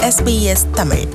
SBS Tamil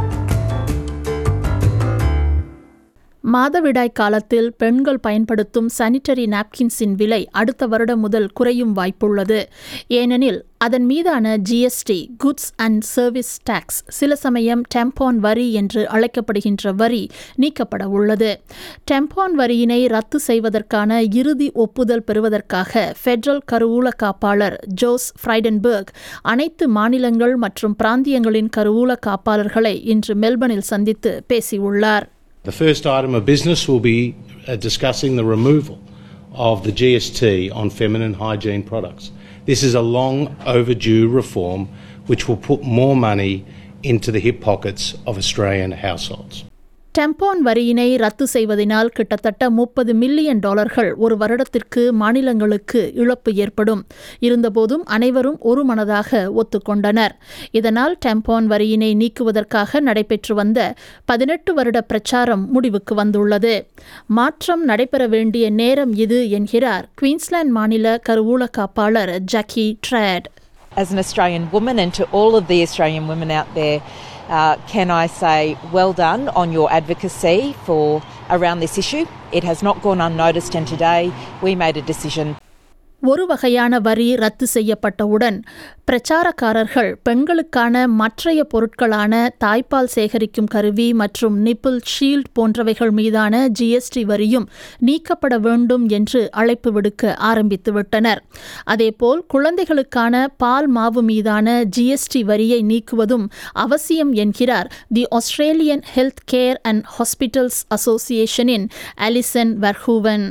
மாதவிடாய் காலத்தில் பெண்கள் பயன்படுத்தும் சானிட்டரி நாப்கின்ஸின் விலை அடுத்த வருடம் முதல் குறையும் வாய்ப்புள்ளது ஏனெனில் அதன் மீதான GST goods and service tax சில சமயம் டெம்பான் வரி என்று அழைக்கப்படுகின்ற வரி நீக்கப்பட உள்ளது டெம்பான் வரியினை ரத்து செய்வதற்கான இறுதி ஒப்புதல் பெறுவதற்காக ஃபெடரல் கருவூல காப்பாளர் ஜோஸ் ஃப்ரைடன்பர்க் அனைத்து மாநிலங்கள் மற்றும் பிராந்தியங்களின் கருவூல காப்பாளர்களை இன்று மெல்பர்னில் சந்தித்து பேசியுள்ளார் The first item of business will be uh, discussing the removal of the GST on feminine hygiene products. This is a long overdue reform which will put more money into the hip pockets of Australian households. டெம்பான் வரியினை ரத்து செய்வதனால் கிட்டத்தட்ட முப்பது million டாலர்கள் ஒரு வருடத்திற்கு மாநிலங்களுக்கு இழப்பு ஏற்படும் இருந்தபோதும் அனைவரும் ஒரு மனதாக ஒத்துக்கொண்டனர் இதனால் டெம்பான் வரியினை நீக்குவதற்காக நடைபெற்று வந்த பதினெட்டு வருட பிரச்சாரம் முடிவுக்கு வந்துள்ளது மாற்றம் நடைபெற வேண்டிய நேரம் இது என்கிறார் குயின்ஸ்லாந்து மாநில கருவூல காப்பாளர் Jackie Trad as an Australian woman and to all of the Australian women out there, uh, can I say well done on your advocacy for around this issue. It has not gone unnoticed, and today we made a decision ஒரு வகையான வரி ரத்து செய்யப்பட்டவுடன் பிரச்சாரக்காரர்கள் பெண்களுக்கான மற்றைய பொருட்களான தாய்ப்பால் சேகரிக்கும் கருவி மற்றும் நிப்பிள் ஷீல்ட் போன்றவைகள் மீதான ஜிஎஸ்டி வரியும் நீக்கப்பட வேண்டும் என்று அழைப்பு விடுக்க ஆரம்பித்துவிட்டனர் அதேபோல் குழந்தைகளுக்கான பால் மாவு மீதான ஜிஎஸ்டி வரியை நீக்குவதும் அவசியம் என்கிறார் the Australian health care and hospitals அசோசியேஷனின் Alison Verhoeven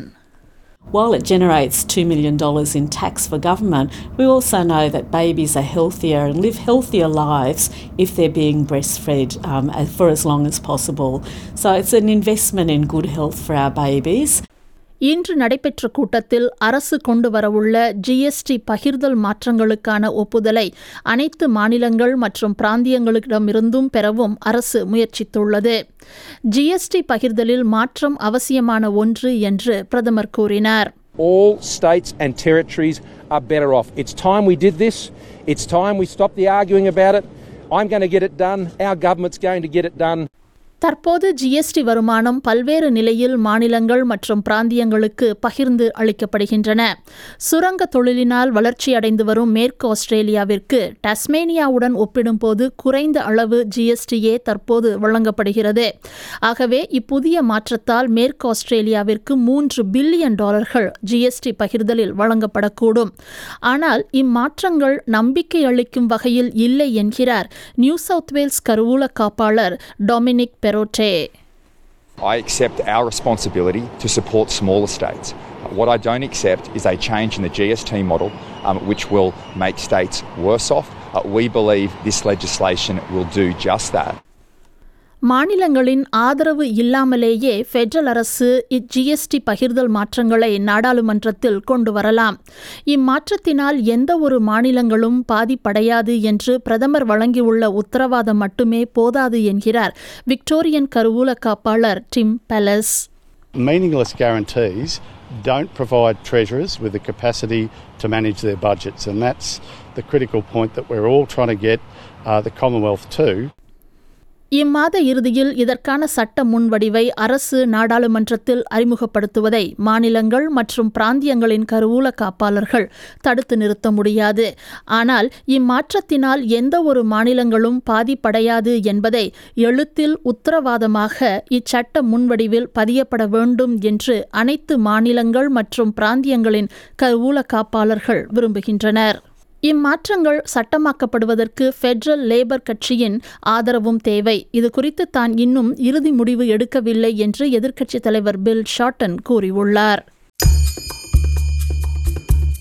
While it generates $2 million in tax for government, we also know that babies are healthier and live healthier lives if they're being breastfed um, for as long as possible. So it's an investment in good health for our babies. இன்று நடைபெற்ற கூட்டத்தில் அரசு கொண்டு வரவுள்ள GST பகிர்தல் மாற்றங்களுக்கான ஒப்புதலை அனைத்து மாநிலங்கள் மற்றும் பிராந்தியங்களிடமிருந்தும் பெறவும் அரசு முயற்சித்துள்ளது ஜிஎஸ்டி பகிர்தலில் மாற்றம் அவசியமான ஒன்று என்று பிரதமர் கூறினார் All states and territories are better off. It's time we did this. It's time we stop the arguing about it. I'm going to get it done. Our government's going to get it done. தற்போது GST வருமானம் பல்வேறு நிலையில் மாநிலங்கள் மற்றும் பிராந்தியங்களுக்கு பகிர்ந்து அளிக்கப்படுகின்றன சுரங்க தொழிலினால் வளர்ச்சியடைந்து வரும் மேற்கு ஆஸ்திரேலியாவிற்கு டஸ்மேனியாவுடன் ஒப்பிடும்போது குறைந்த அளவு ஜிஎஸ்டியே தற்போது வழங்கப்படுகிறது ஆகவே இப்புதிய மாற்றத்தால் மேற்கு ஆஸ்திரேலியாவிற்கு மூன்று பில்லியன் டாலர்கள் ஜிஎஸ்டி பகிர்தலில் வழங்கப்படக்கூடும் ஆனால் இம்மாற்றங்கள் நம்பிக்கை அளிக்கும் வகையில் இல்லை என்கிறார் நியூ சவுத் வேல்ஸ் கருவூல காப்பாளர் Dominic Perrottet I accept our responsibility to support smaller states. What I don't accept is a change in the GST model um, which will make states worse off. Uh, we believe this legislation will do just that. மாநிலங்களின் ஆதரவு இல்லாமலேயே federal அரசு இஜிஎஸ்டி பகிர்தல் மாற்றங்களை நாடாளுமன்றத்தில் கொண்டு வரலாம் இம்மாற்றத்தினால் எந்த ஒரு மாநிலங்களும் பாதிப்படையாது என்று பிரதமர் வழங்கியுள்ள உத்தரவாதம் மட்டுமே போதாது என்கிறார் விக்டோரியன் கருவூல காப்பாளர் Tim Pallas meaningless guarantees don't provide treasurers with the capacity to manage their budgets, and that's the critical point that we're all trying to get uh, the Commonwealth to. இம்மாத இறுதியில் இதற்கான சட்ட முன்வடிவை அரசு நாடாளுமன்றத்தில் அறிமுகப்படுத்துவதை மாநிலங்கள் மற்றும் பிராந்தியங்களின் கருவூல காப்பாளர்கள் தடுத்து நிறுத்த முடியாது ஆனால் இம்மாற்றத்தினால் எந்த ஒரு மாநிலங்களும் பாதிப்படையாது என்பதை எழுத்தில் உத்தரவாதமாக இச்சட்ட முன்வடிவில் பதியப்பட வேண்டும் என்று அனைத்து மாநிலங்கள் மற்றும் பிராந்தியங்களின் கருவூல காப்பாளர்கள் விரும்புகின்றனர் இம்மாற்றங்கள் சட்டமாக்கப்படுவதற்கு ஃபெடரல் லேபர் கட்சியின் ஆதரவும் தேவை இது குறித்து தான் இன்னும் இறுதி முடிவு எடுக்கவில்லை என்று எதிர்க்கட்சித் தலைவர் பில் ஷார்டன் கூறியுள்ளார்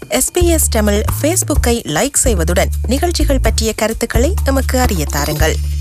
எஸ்பிஎஸ் தமிழ் ஃபேஸ்புக்கை லைக் செய்வதுடன் நிகழ்ச்சிகள் பற்றிய கருத்துக்களை எமக்கு அறிய தாருங்கள்